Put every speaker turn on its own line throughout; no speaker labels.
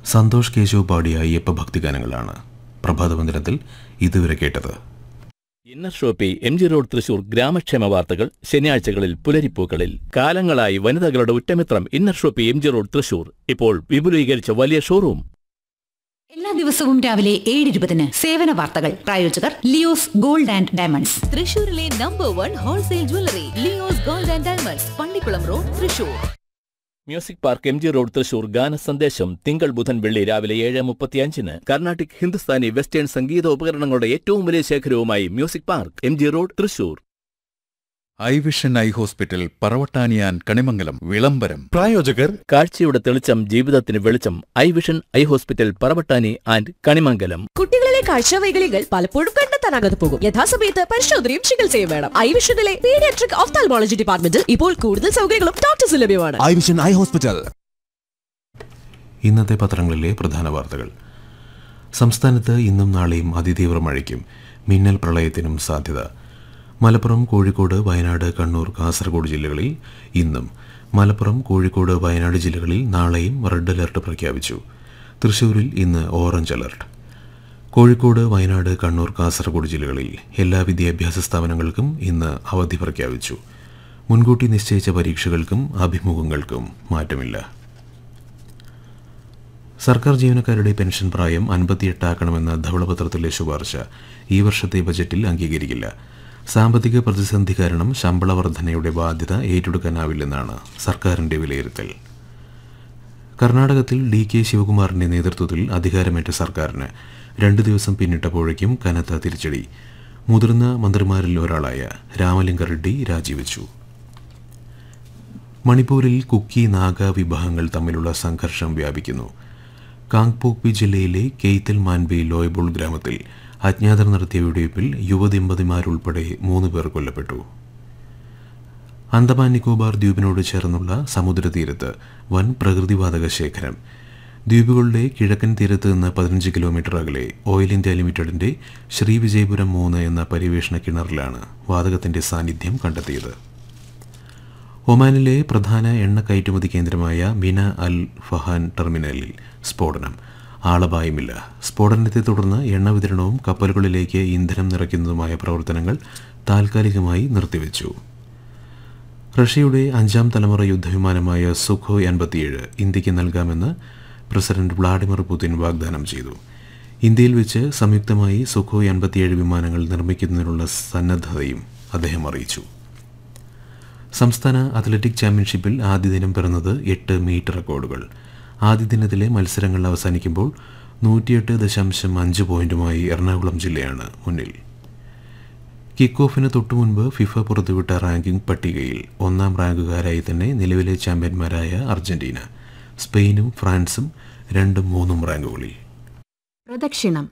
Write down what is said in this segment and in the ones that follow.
സന്തോഷ് കേശവ് പാടിയ അയ്യപ്പ ഭക്തിഗാനങ്ങളാണ് പ്രഭാതവന്ദനത്തിൽ ഇതുവരെ കേട്ടത്
inner shoppe M G road Thrissur ഗ്രാമക്ഷേമ വാർത്തകൾ ശനിയാഴ്ചകളിൽ പുലരിപ്പൂക്കളിൽ കാലങ്ങളായി വനിതകളുടെ ഉറ്റമിത്രം inner shoppe M G road Thrissur ഇപ്പോൾ വിപുലീകരിച്ച വലിയ ഷോറൂം
എല്ലാ ദിവസവും രാവിലെ ഏഴ് ഇരുപതിന് സേവന വാർത്തകൾ പ്രായോജകർ ലിയോസ് ഗോൾഡ് ആൻഡ് ഡയമണ്ട്സ്
തൃശൂരിലെ number one wholesale jewellery Leo's gold and diamonds Pallikulam road Thrissur
music park M G road Thrissur ഗാന സന്ദേശം തിങ്കൾ ബുധൻ വെള്ളി രാവിലെ ഏഴ് മുപ്പത്തിയഞ്ചിന് കർണാട്ടിക് ഹിന്ദുസ്ഥാനി വെസ്റ്റേൺ സംഗീത ഉപകരണങ്ങളുടെ ഏറ്റവും വലിയ ശേഖരവുമായി music park M G road Thrissur
eye vision eye hospital പറവട്ടാനിയാൻ കണിമംഗലം വിളംബരം
പ്രായോജകർ
കാഴ്ചയുടെ തെളിച്ചം ജീവിതത്തിന് വെളിച്ചം eye vision eye hospital Paravattani and Kanimangalam
കുട്ടികളിലെ കാഴ്ചവൈകല്യങ്ങൾ പലപ്പോഴും കണ്ടെത്താനാകാതെ പോകും യഥാസമയത്ത് പരിശോധനയും ചികിത്സയും വേണം ഐ വിഷനിലെ പീഡിയാട്രിക് ഓഫ്താൽമോളജി ഡിപ്പാർട്ട്മെന്റിൽ ഇപ്പോൾ കൂടുതൽ സൗകര്യങ്ങളും ഡോക്ടേഴ്സ് ലഭ്യമാണ്
ഐ വിഷൻ ഐ ഹോസ്പിറ്റൽ
ഇന്നത്തെ പത്രങ്ങളിലെ പ്രധാന വാർത്തകൾ സംസ്ഥാനത്ത് ഇന്നും നാളെയും അതിതീവ്ര മഴയ്ക്കും മിന്നൽ പ്രളയത്തിനും സാധ്യത മലപ്പുറം കോഴിക്കോട് വയനാട് കണ്ണൂർ കാസർഗോഡ് ജില്ലകളിൽ ഇന്നും മലപ്പുറം കോഴിക്കോട് വയനാട് ജില്ലകളിൽ നാളെയും റെഡ് അലർട്ട് പ്രഖ്യാപിച്ചു തൃശൂരിൽ ഇന്ന് ഓറഞ്ച് അലർട്ട് കോഴിക്കോട് വയനാട് കണ്ണൂർ കാസർഗോഡ് ജില്ലകളിൽ എല്ലാ വിദ്യാഭ്യാസ സ്ഥാപനങ്ങൾക്കും ഇന്ന് അവധി പ്രഖ്യാപിച്ചു മുൻകൂട്ടി നിശ്ചയിച്ച പരീക്ഷകൾക്കും അഭിമുഖങ്ങൾക്കും മാറ്റമില്ല സർക്കാർ ജീവനക്കാരുടെ പെൻഷൻ പ്രായം അൻപത്തിയെട്ടാക്കണമെന്ന ധവളപത്രത്തിലെ ശുപാർശ ഈ വർഷത്തെ ബജറ്റിൽ അംഗീകരിക്കില്ല സാമ്പത്തിക പ്രതിസന്ധി കാരണം ശമ്പള വർധനയുടെ ബാധ്യത ഏറ്റെടുക്കാനാവില്ലെന്നാണ് സർക്കാരിന്റെ വിലയിരുത്തൽ കർണാടകത്തിൽ ഡി കെ ശിവകുമാറിന്റെ നേതൃത്വത്തിൽ അധികാരമേറ്റ സർക്കാരിന് രണ്ടു ദിവസം പിന്നിട്ടപ്പോഴേക്കും കനത്ത തിരിച്ചടി മുതിർന്ന മന്ത്രിമാരിൽ ഒരാളായ രാമലിംഗ റെഡ്ഡി രാജിവെച്ചു മണിപ്പൂരിൽ കുക്കി നാഗ വിഭാഗങ്ങൾ തമ്മിലുള്ള സംഘർഷം വ്യാപിക്കുന്നു കാങ്പോക്പി ജില്ലയിലെ കെയ്ത്തൽ മാൻബി ലോയ്ബോൾ ഗ്രാമത്തിൽ അജ്ഞാതർ നടത്തിയ വെടിവയ്പിൽ യുവദമ്പതിമാരുൾപ്പെടെ മൂന്ന് പേർ കൊല്ലപ്പെട്ടു അന്തമാൻ നിക്കോബാർ ദ്വീപിനോട് ചേർന്നുള്ള സമുദ്രതീരത്ത് വൻ പ്രകൃതിവാതക ശേഖരം ദ്വീപുകളുടെ കിഴക്കൻ തീരത്ത് നിന്ന് പതിനഞ്ച് കിലോമീറ്റർ അകലെ ഓയിൽ ഇന്ത്യ ലിമിറ്റഡിന്റെ ശ്രീവിജയപുരം മൂന്ന് എന്ന പര്യവേഷണ കിണറിലാണ് വാതകത്തിന്റെ സാന്നിധ്യം കണ്ടെത്തിയത് ഒമാനിലെ പ്രധാന എണ്ണ കയറ്റുമതി കേന്ദ്രമായ മിന അൽ ഫഹാൻ ടെർമിനലിൽ സ്ഫോടനം ആളപായമില്ല സ്ഫോടനത്തെ തുടർന്ന് എണ്ണ വിതരണവും കപ്പലുകളിലേക്ക് ഇന്ധനം നിറയ്ക്കുന്നതുമായ പ്രവർത്തനങ്ങൾ താൽക്കാലികമായി നിർത്തിവെച്ചു റഷ്യയുടെ അഞ്ചാം തലമുറ യുദ്ധവിമാനമായ സുഖോയ് അൻപത്തിയേഴ് ഇന്ത്യക്ക് നൽകാമെന്ന് പ്രസിഡന്റ് വ്ളാഡിമിർ പുതിൻ വാഗ്ദാനം ചെയ്തു ഇന്ത്യയിൽ വെച്ച് സംയുക്തമായി സുഖോയ് അൻപത്തിയേഴ് വിമാനങ്ങൾ നിർമ്മിക്കുന്നതിനുള്ള സന്നദ്ധതയും അദ്ദേഹം അറിയിച്ചു സംസ്ഥാന അത്ലറ്റിക് ചാമ്പ്യൻഷിപ്പിൽ ആദ്യ ദിനം പിറന്നത് എട്ട് മീറ്റർ റെക്കോർഡുകൾ ആദ്യ ദിനത്തിലെ മത്സരങ്ങൾ അവസാനിക്കുമ്പോൾ നൂറ്റിയെട്ട് ദശാംശം അഞ്ച് പോയിന്റുമായി എറണാകുളം ജില്ലയാണ് മുന്നിൽ കിക്ക് ഓഫിന് തൊട്ടുമുൻപ് ഫിഫ പുറത്തുവിട്ട റാങ്കിംഗ് പട്ടികയിൽ ഒന്നാം റാങ്കുകാരായി തന്നെ നിലവിലെ ചാമ്പ്യന്മാരായ അർജന്റീന സ്പെയിനും ഫ്രാൻസും രണ്ടും മൂന്നും റാങ്കുകളിൽ
പ്രദക്ഷിണം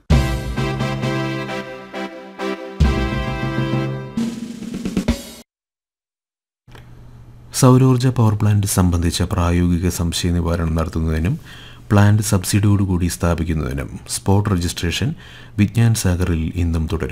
സൗരോർജ്ജ പവർ പ്ലാന്റ് സംബന്ധിച്ച പ്രായോഗിക സംശയ നിവാരണം നടത്തുന്നതിനും പ്ലാന്റ് സബ്സിഡിയോടുകൂടി സ്ഥാപിക്കുന്നതിനും സ്പോട്ട് രജിസ്ട്രേഷൻ വിജ്ഞാൻ സാഗറിൽ ഇന്നും തുടരും